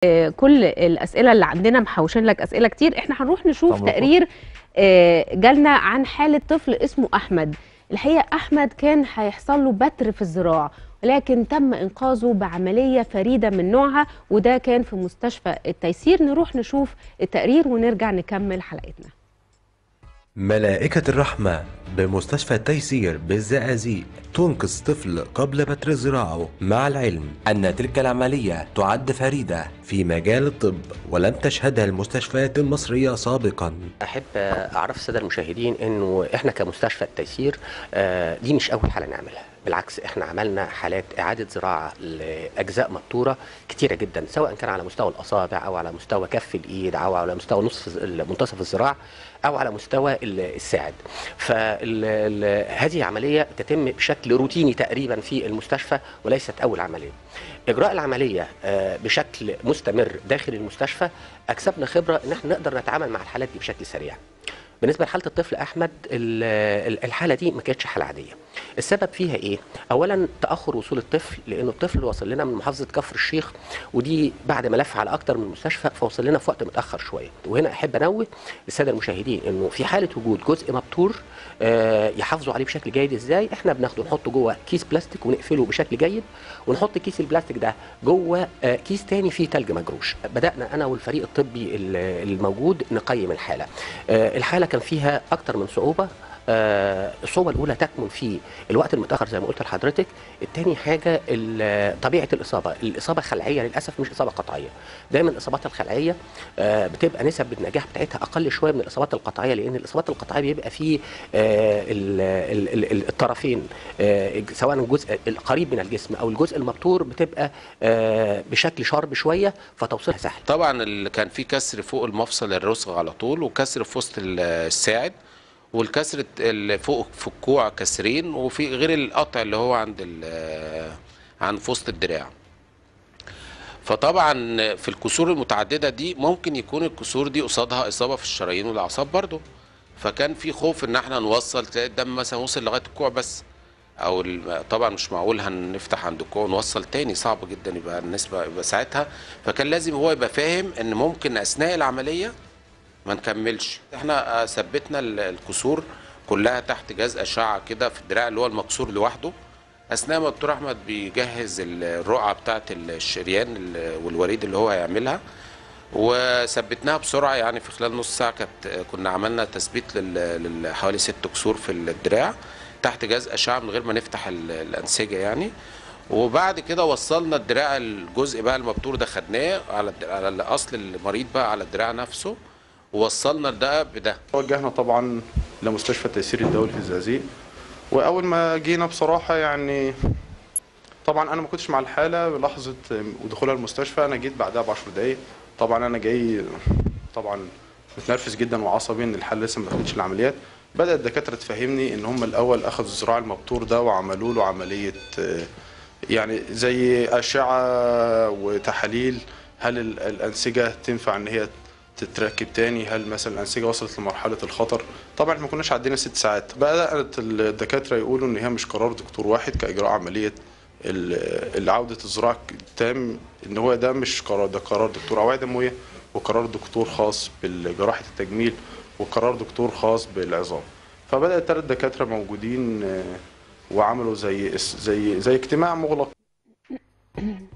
آه، كل الاسئله اللي عندنا محوشين لك اسئله كتير احنا هنروح نشوف طب تقرير آه، جالنا عن حاله طفل اسمه احمد الحقيقه احمد كان هيحصل له بتر في الذراع ولكن تم انقاذه بعمليه فريده من نوعها وده كان في مستشفى التيسير نروح نشوف التقرير ونرجع نكمل حلقتنا ملائكة الرحمة بمستشفى التيسير بالزقازيق تنقذ طفل قبل بتر ذراعه مع العلم أن تلك العملية تعد فريدة في مجال الطب ولم تشهدها المستشفيات المصرية سابقا احب اعرف الساده المشاهدين انه احنا كمستشفى التيسير آه، دي مش اول حاله نعملها بالعكس احنا عملنا حالات اعاده زراعه لاجزاء مبتوره كتيره جدا سواء كان على مستوى الاصابع او على مستوى كف الايد او على مستوى نصف منتصف الذراع او على مستوى ال- الساعد فهذه عمليه تتم بشكل روتيني تقريبا في المستشفى وليست اول عمليه اجراء العمليه آه، بشكل مستمر داخل المستشفى اكسبنا خبره ان احنا نقدر نتعامل مع الحالات دي بشكل سريع بالنسبه لحاله الطفل احمد ال- ال- الحاله دي ما كانتش حاله عاديه السبب فيها ايه اولا تاخر وصول الطفل لانه الطفل وصل لنا من محافظه كفر الشيخ ودي بعد ما لف على اكتر من مستشفى فوصل لنا في وقت متاخر شويه وهنا احب انوه للساده المشاهدين انه في حاله وجود جزء مبتور آه، يحافظوا عليه بشكل جيد ازاي احنا بناخده نحطه جوه كيس بلاستيك ونقفله بشكل جيد ونحط كيس البلاستيك ده جوه آه، كيس تاني فيه تلج مجروش بدانا انا والفريق الطبي ال- الموجود نقيم الحاله آه، الحاله كان فيها اكتر من صعوبه آه، الصعوبة الأولى تكمن في الوقت المتأخر زي ما قلت لحضرتك، التاني حاجة ال- طبيعة الإصابة، الإصابة خلعية للأسف مش إصابة قطعية. دايما الإصابات الخلعية آه، بتبقى نسب النجاح بتاعتها أقل شوية من الإصابات القطعية لأن الإصابات القطعية بيبقى فيه آه، ال- ال- ال- ال- الطرفين آه، سواء الجزء القريب من الجسم أو الجزء المبتور بتبقى آه، بشكل شارب شوية فتوصيلها سهل. طبعا اللي كان في كسر فوق المفصل الرسغ على طول وكسر في وسط ال- الساعد والكسر اللي فوق في الكوع كسرين وفي غير القطع اللي هو عند ال- عند في وسط الدراع فطبعا في الكسور المتعدده دي ممكن يكون الكسور دي قصادها اصابه في الشرايين والاعصاب برضو فكان في خوف ان احنا نوصل تلاقي الدم مثلا وصل لغايه الكوع بس او ال- طبعا مش معقول هنفتح عند الكوع ونوصل تاني صعب جدا يبقى النسبه يبقى ساعتها فكان لازم هو يبقى فاهم ان ممكن اثناء العمليه ما نكملش احنا آه، ثبتنا ال- الكسور كلها تحت جهاز اشعه كده في الدراع اللي هو المكسور لوحده اثناء ما الدكتور احمد بيجهز ال- الرقعه بتاعه الشريان ال- والوريد اللي هو هيعملها وثبتناها بسرعه يعني في خلال نص ساعه كانت كنا عملنا تثبيت لل- لل- حوالي ست كسور في الدراع تحت جهاز اشعه من غير ما نفتح ال- الانسجه يعني وبعد كده وصلنا الدراع الجزء بقى المبتور ده خدناه على الد- على الاصل المريض بقى على الدراع نفسه ووصلنا ده بده توجهنا طبعا لمستشفى التيسير الدولي في الزقازيق واول ما جينا بصراحه يعني طبعا انا ما كنتش مع الحاله لحظه ودخولها المستشفى انا جيت بعدها ب 10 دقائق طبعا انا جاي طبعا متنرفز جدا وعصبي ان الحاله لسه ما دخلتش العمليات بدا الدكاتره تفهمني ان هم الاول اخذوا الذراع المبتور ده وعملوا له عمليه آه، يعني زي اشعه وتحاليل هل ال- الانسجه تنفع ان هي تتركب تاني هل مثلا الانسجه وصلت لمرحله الخطر طبعا احنا ما كناش عدينا ست ساعات بدات الدكاتره يقولوا ان هي مش قرار دكتور واحد كاجراء عمليه ال- ال- عوده الزراعه التام ان هو ده مش قرار ده قرار دكتور اوعيه دمويه وقرار دكتور خاص بجراحه التجميل وقرار دكتور خاص بالعظام فبدا الثلاث دكاتره موجودين آه، وعملوا زي زي زي اجتماع مغلق